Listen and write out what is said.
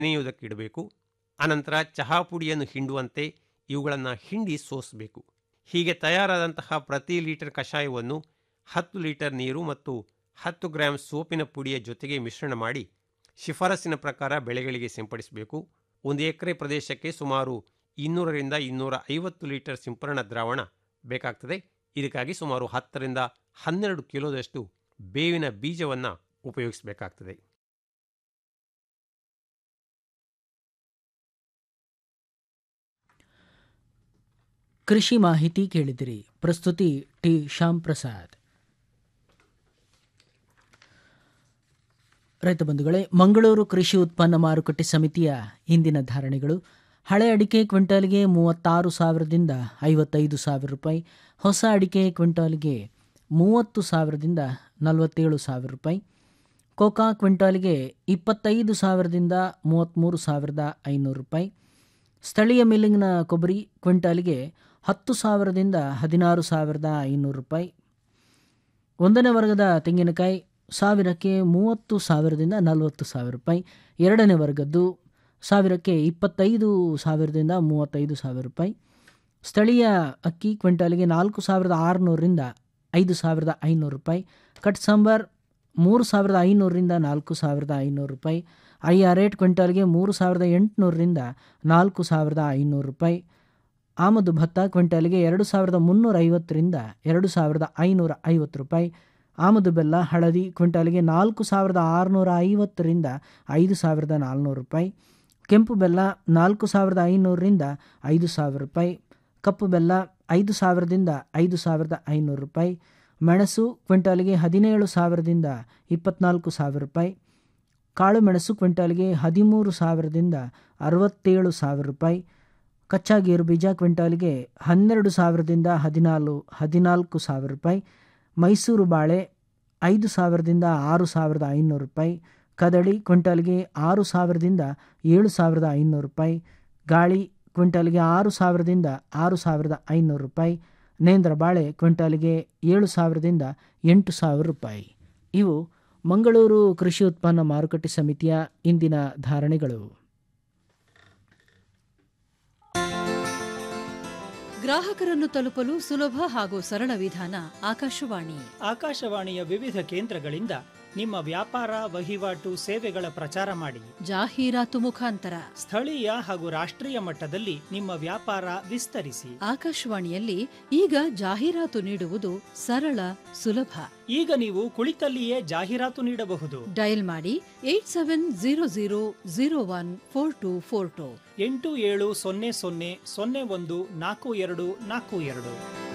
ನೆನೆಯುವುದಕ್ಕೆ ಇಡಬೇಕು ಅನಂತರ ಚಹಾ ಪುಡಿಯನ್ನು ಹಿಂಡುವಂತೆ ಇವುಗಳನ್ನು ಹಿಂಡಿ ಸೋಸಬೇಕು ಹೀಗೆ ತಯಾರಾದಂತಹ ಪ್ರತಿ ಲೀಟರ್ ಕಷಾಯವನ್ನು ಹತ್ತು ಲೀಟರ್ ನೀರು ಮತ್ತು ಹತ್ತು ಗ್ರಾಂ ಸೋಪಿನ ಪುಡಿಯ ಜೊತೆಗೆ ಮಿಶ್ರಣ ಮಾಡಿ ಶಿಫಾರಸ್ಸಿನ ಪ್ರಕಾರ ಬೆಳೆಗಳಿಗೆ ಸಿಂಪಡಿಸಬೇಕು ಒಂದು ಎಕರೆ ಪ್ರದೇಶಕ್ಕೆ ಸುಮಾರು ಇನ್ನೂರರಿಂದ ಇನ್ನೂರ ಐವತ್ತು ಲೀಟರ್ ಸಿಂಪರಣಾ ದ್ರಾವಣ ಬೇಕಾಗ್ತದೆ ಇದಕ್ಕಾಗಿ ಸುಮಾರು ಹತ್ತರಿಂದ ಹನ್ನೆರಡು ಕಿಲೋದಷ್ಟು ಬೇವಿನ ಬೀಜವನ್ನು ಉಪಯೋಗಿಸಬೇಕಾಗ್ತದೆ ಕೃಷಿ ಮಾಹಿತಿ ಕೇಳಿದಿರಿ ಪ್ರಸ್ತುತಿ ಟಿ ಶ್ಯಾಮ್ ಪ್ರಸಾದ್ ರೈತ ಬಂಧುಗಳೇ ಮಂಗಳೂರು ಕೃಷಿ ಉತ್ಪನ್ನ ಮಾರುಕಟ್ಟೆ ಸಮಿತಿಯ ಇಂದಿನ ಧಾರಣೆಗಳು ಹಳೆ ಅಡಿಕೆ ಕ್ವಿಂಟಾಲ್ಗೆ ಮೂವತ್ತಾರು ಸಾವಿರದಿಂದ ಐವತ್ತೈದು ಸಾವಿರ ರೂಪಾಯಿ ಹೊಸ ಅಡಿಕೆ ಕ್ವಿಂಟಾಲ್ಗೆ ಮೂವತ್ತು ಸಾವಿರದಿಂದ ನಲವತ್ತೇಳು ಸಾವಿರ ರೂಪಾಯಿ ಕೋಕಾ ಕ್ವಿಂಟಾಲ್ಗೆ ಇಪ್ಪತ್ತೈದು ಸಾವಿರದಿಂದ ಮೂವತ್ತ್ಮೂರು ಸಾವಿರದ ಐನೂರು ರೂಪಾಯಿ ಸ್ಥಳೀಯ ಮಿಲ್ಲಿಂಗ್ನ ಕೊಬ್ಬರಿ ಕ್ವಿಂಟಾಲ್ಗೆ ಹತ್ತು ಸಾವಿರದಿಂದ ಹದಿನಾರು ಸಾವಿರದ ಐನೂರು ರೂಪಾಯಿ ಒಂದನೇ ವರ್ಗದ ತೆಂಗಿನಕಾಯಿ ಸಾವಿರಕ್ಕೆ ಮೂವತ್ತು ಸಾವಿರದಿಂದ ನಲವತ್ತು ಸಾವಿರ ರೂಪಾಯಿ ಎರಡನೇ ವರ್ಗದ್ದು ಸಾವಿರಕ್ಕೆ ಇಪ್ಪತ್ತೈದು ಸಾವಿರದಿಂದ ಮೂವತ್ತೈದು ಸಾವಿರ ರೂಪಾಯಿ ಸ್ಥಳೀಯ ಅಕ್ಕಿ ಕ್ವಿಂಟಾಲಿಗೆ ನಾಲ್ಕು ಸಾವಿರದ ಆರುನೂರರಿಂದ ಐದು ಸಾವಿರದ ಐನೂರು ರೂಪಾಯಿ ಕಟ್ ಸಾಂಬಾರ್ ಮೂರು ಸಾವಿರದ ಐನೂರರಿಂದ ನಾಲ್ಕು ಸಾವಿರದ ಐನೂರು ರೂಪಾಯಿ ಐ ಆರ್ ರೇಟ್ ಕ್ವಿಂಟಾಲ್ಗೆ ಮೂರು ಸಾವಿರದ ಎಂಟುನೂರರಿಂದ ನಾಲ್ಕು ಸಾವಿರದ ಐನೂರು ರೂಪಾಯಿ ಆಮದು ಭತ್ತ ಕ್ವಿಂಟಾಲ್ಗೆ ಎರಡು ಸಾವಿರದ ಮುನ್ನೂರ ಐವತ್ತರಿಂದ ಎರಡು ಸಾವಿರದ ಐನೂರ ಐವತ್ತು ರೂಪಾಯಿ ಆಮದು ಬೆಲ್ಲ ಹಳದಿ ಕ್ವಿಂಟಾಲ್ಗೆ ನಾಲ್ಕು ಸಾವಿರದ ಆರುನೂರ ಐವತ್ತರಿಂದ ಐದು ಸಾವಿರದ ನಾಲ್ನೂರು ರೂಪಾಯಿ ಕೆಂಪು ಬೆಲ್ಲ ನಾಲ್ಕು ಸಾವಿರದ ಐನೂರರಿಂದ ಐದು ಸಾವಿರ ರೂಪಾಯಿ ಕಪ್ಪು ಬೆಲ್ಲ ಐದು ಸಾವಿರದಿಂದ ಐದು ಸಾವಿರದ ಐನೂರು ರೂಪಾಯಿ ಮೆಣಸು ಕ್ವಿಂಟಾಲ್ಗೆ ಹದಿನೇಳು ಸಾವಿರದಿಂದ ಇಪ್ಪತ್ನಾಲ್ಕು ಸಾವಿರ ರೂಪಾಯಿ ಕಾಳು ಮೆಣಸು ಕ್ವಿಂಟಾಲ್ಗೆ ಹದಿಮೂರು ಸಾವಿರದಿಂದ ಅರವತ್ತೇಳು ಸಾವಿರ ರೂಪಾಯಿ ಕಚ್ಚಾ ಗೇರು ಬೀಜ ಕ್ವಿಂಟಾಲ್ಗೆ ಹನ್ನೆರಡು ಸಾವಿರದಿಂದ ಹದಿನಾಲು ಹದಿನಾಲ್ಕು ಸಾವಿರ ರೂಪಾಯಿ ಮೈಸೂರು ಬಾಳೆ ಐದು ಸಾವಿರದಿಂದ ಆರು ಸಾವಿರದ ಐನೂರು ರೂಪಾಯಿ ಕದಳಿ ಕ್ವಿಂಟಾಲ್ಗೆ ಆರು ಸಾವಿರದಿಂದ ಏಳು ಸಾವಿರದ ಐನೂರು ರೂಪಾಯಿ ಗಾಳಿ ಕ್ವಿಂಟಾಲ್ಗೆ ಆರು ಸಾವಿರದಿಂದ ಆರು ಸಾವಿರದ ಐನೂರು ರೂಪಾಯಿ ನೇಂದ್ರ ಬಾಳೆ ಕ್ವಿಂಟಾಲ್ಗೆ ಏಳು ಸಾವಿರದಿಂದ ಎಂಟು ಸಾವಿರ ರೂಪಾಯಿ ಇವು ಮಂಗಳೂರು ಕೃಷಿ ಉತ್ಪನ್ನ ಮಾರುಕಟ್ಟೆ ಸಮಿತಿಯ ಇಂದಿನ ಧಾರಣೆಗಳು ಗ್ರಾಹಕರನ್ನು ತಲುಪಲು ಸುಲಭ ಹಾಗೂ ಸರಳ ವಿಧಾನ ಆಕಾಶವಾಣಿ ಆಕಾಶವಾಣಿಯ ವಿವಿಧ ಕೇಂದ್ರಗಳಿಂದ ನಿಮ್ಮ ವ್ಯಾಪಾರ ವಹಿವಾಟು ಸೇವೆಗಳ ಪ್ರಚಾರ ಮಾಡಿ ಜಾಹೀರಾತು ಮುಖಾಂತರ ಸ್ಥಳೀಯ ಹಾಗೂ ರಾಷ್ಟ್ರೀಯ ಮಟ್ಟದಲ್ಲಿ ನಿಮ್ಮ ವ್ಯಾಪಾರ ವಿಸ್ತರಿಸಿ ಆಕಾಶವಾಣಿಯಲ್ಲಿ ಈಗ ಜಾಹೀರಾತು ನೀಡುವುದು ಸರಳ ಸುಲಭ ಈಗ ನೀವು ಕುಳಿತಲ್ಲಿಯೇ ಜಾಹೀರಾತು ನೀಡಬಹುದು ಡಯಲ್ ಮಾಡಿ eight seven zero zero zero one four two four two ಎಂಟು ಏಳು ಸೊನ್ನೆ ಸೊನ್ನೆ ಸೊನ್ನೆ ಒಂದು ನಾಲ್ಕು ಎರಡು ನಾಲ್ಕು ಎರಡು